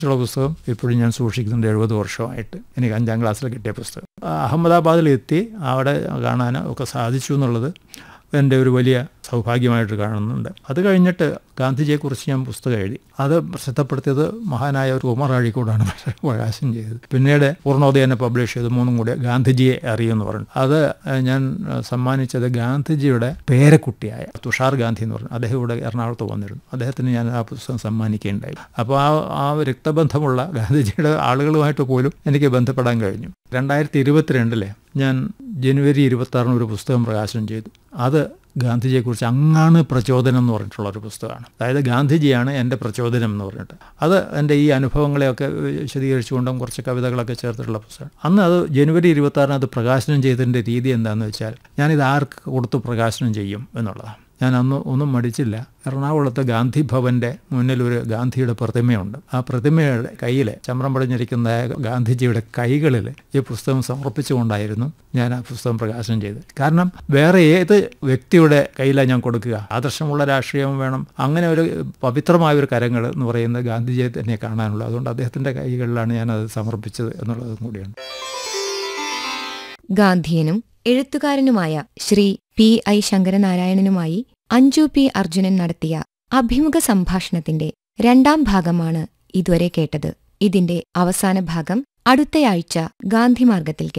ഉള്ള പുസ്തകം ഇപ്പോഴും ഞാൻ സൂക്ഷിക്കുന്നുണ്ട് എഴുപത് വർഷമായിട്ട് എനിക്ക് അഞ്ചാം ക്ലാസ്സിൽ കിട്ടിയ പുസ്തകം അഹമ്മദാബാദിലെത്തി അവിടെ കാണാൻ ഒക്കെ സാധിച്ചു എന്നുള്ളത് എൻ്റെ ഒരു വലിയ സൗഭാഗ്യമായിട്ട് കാണുന്നുണ്ട് അത് കഴിഞ്ഞിട്ട് ഗാന്ധിജിയെക്കുറിച്ച് ഞാൻ പുസ്തകം എഴുതി അത് പ്രസിദ്ധപ്പെടുത്തിയത് മഹാനായ ഒരു ഉമർ അഴിക്കൂടാണ് പ്രകാശം ചെയ്തത് പിന്നീട് പൂർണ്ണോദയനെ പബ്ലിഷ് ചെയ്ത് മൂന്നും കൂടി ഗാന്ധിജിയെ അറിയുമെന്ന് പറഞ്ഞു അത് ഞാൻ സമ്മാനിച്ചത് ഗാന്ധിജിയുടെ പേരക്കുട്ടിയായ തുഷാർ ഗാന്ധി എന്ന് പറഞ്ഞു അദ്ദേഹം ഇവിടെ എറണാകുളത്ത് വന്നിരുന്നു അദ്ദേഹത്തിന് ഞാൻ ആ പുസ്തകം സമ്മാനിക്കുകയുണ്ടായി അപ്പോൾ ആ ആ രക്തബന്ധമുള്ള ഗാന്ധിജിയുടെ ആളുകളുമായിട്ട് പോലും എനിക്ക് ബന്ധപ്പെടാൻ കഴിഞ്ഞു രണ്ടായിരത്തി ഇരുപത്തിരണ്ടിലെ ഞാൻ ജനുവരി ഇരുപത്തി ആറിന് ഒരു പുസ്തകം പ്രകാശനം ചെയ്തു അത് ഗാന്ധിജിയെക്കുറിച്ച് അങ്ങാണ് പ്രചോദനം എന്ന് പറഞ്ഞിട്ടുള്ള ഒരു പുസ്തകമാണ് അതായത് ഗാന്ധിജിയാണ് എൻ്റെ പ്രചോദനം എന്ന് പറഞ്ഞിട്ട് അത് എൻ്റെ ഈ അനുഭവങ്ങളെയൊക്കെ വിശദീകരിച്ചുകൊണ്ടും കുറച്ച് കവിതകളൊക്കെ ചേർത്തിട്ടുള്ള പുസ്തകം അന്ന് അത് ജനുവരി ഇരുപത്തി ആറിന് അത് പ്രകാശനം ചെയ്തതിൻ്റെ രീതി എന്താണെന്ന് വെച്ചാൽ ഞാനിത് ആർക്ക് കൊടുത്ത് പ്രകാശനം ചെയ്യും എന്നുള്ളതാണ് ഞാൻ അന്ന് ഒന്നും മടിച്ചില്ല എറണാകുളത്ത് ഗാന്ധി ഭവൻ്റെ മുന്നിൽ ഒരു ഗാന്ധിയുടെ പ്രതിമയുണ്ട് ആ പ്രതിമയുടെ കയ്യിൽ ചമ്രം പടിഞ്ഞിരിക്കുന്ന ഗാന്ധിജിയുടെ കൈകളിൽ ഈ പുസ്തകം സമർപ്പിച്ചുകൊണ്ടായിരുന്നു ഞാൻ ആ പുസ്തകം പ്രകാശനം ചെയ്തത് കാരണം വേറെ ഏത് വ്യക്തിയുടെ കയ്യിലാണ് ഞാൻ കൊടുക്കുക ആദർശമുള്ള രാഷ്ട്രീയം വേണം അങ്ങനെ ഒരു പവിത്രമായ ഒരു കരങ്ങൾ എന്ന് പറയുന്നത് ഗാന്ധിജിയെ തന്നെ കാണാനുള്ളൂ അതുകൊണ്ട് അദ്ദേഹത്തിൻ്റെ കൈകളിലാണ് ഞാനത് സമർപ്പിച്ചത് എന്നുള്ളതും കൂടിയാണ് ഗാന്ധിയനും എഴുത്തുകാരനുമായ ശ്രീ പി ഐ ശങ്കരനാരായണനുമായി അഞ്ജു പി അർജുനൻ നടത്തിയ അഭിമുഖ സംഭാഷണത്തിന്റെ രണ്ടാം ഭാഗമാണ് ഇതുവരെ കേട്ടത് ഇതിന്റെ അവസാന ഭാഗം അടുത്തയാഴ്ച ഗാന്ധിമാർഗത്തിൽ